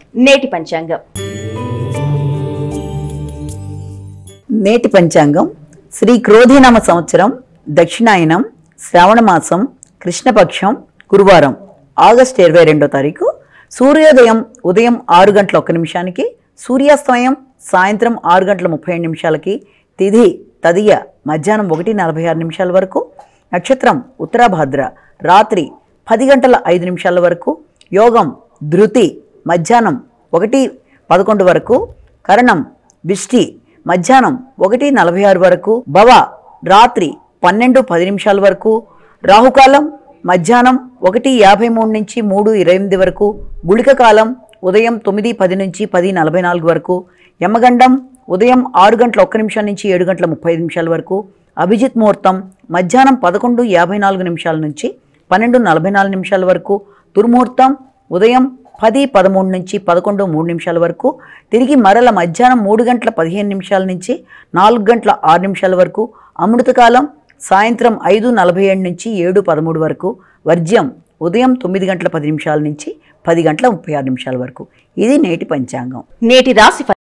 నేటి పంచాంగం నేటి పంచాంగం శ్రీ క్రోధినామ సంవత్సరం దక్షిణాయనం శ్రావణ మాసం కృష్ణపక్షం గురువారం ఆగస్టు ఇరవై రెండో తారీఖు సూర్యోదయం ఉదయం ఆరు గంటల ఒక్క నిమిషానికి సూర్యాస్తమయం సాయంత్రం ఆరు గంటల ముప్పై ఏడు నిమిషాలకి తిథి తదియ మధ్యాహ్నం ఒకటి నలభై ఆరు నిమిషాల వరకు నక్షత్రం ఉత్తరాభాద్ర రాత్రి పది గంటల ఐదు నిమిషాల వరకు యోగం ధృతి మధ్యాహ్నం ఒకటి పదకొండు వరకు కరణం బిష్టి మధ్యాహ్నం ఒకటి నలభై ఆరు వరకు భవ రాత్రి పన్నెండు పది నిమిషాల వరకు రాహుకాలం మధ్యాహ్నం ఒకటి యాభై మూడు నుంచి మూడు ఇరవై ఎనిమిది వరకు గుళిక కాలం ఉదయం తొమ్మిది పది నుంచి పది నలభై నాలుగు వరకు యమగండం ఉదయం ఆరు గంటల ఒక్క నిమిషం నుంచి ఏడు గంటల ముప్పై ఐదు నిమిషాల వరకు అభిజిత్ ముహూర్తం మధ్యాహ్నం పదకొండు యాభై నాలుగు నిమిషాల నుంచి పన్నెండు నలభై నాలుగు నిమిషాల వరకు దుర్ముహూర్తం ఉదయం పది పదమూడు నుంచి పదకొండు మూడు నిమిషాల వరకు తిరిగి మరల మధ్యాహ్నం మూడు గంటల పదిహేను నిమిషాల నుంచి నాలుగు గంటల ఆరు నిమిషాల వరకు అమృతకాలం సాయంత్రం ఐదు నలభై ఏడు నుంచి ఏడు పదమూడు వరకు వర్జ్యం ఉదయం తొమ్మిది గంటల పది నిమిషాల నుంచి పది గంటల ముప్పై ఆరు నిమిషాల వరకు ఇది నేటి పంచాంగం నేటి రాశి ఫలి-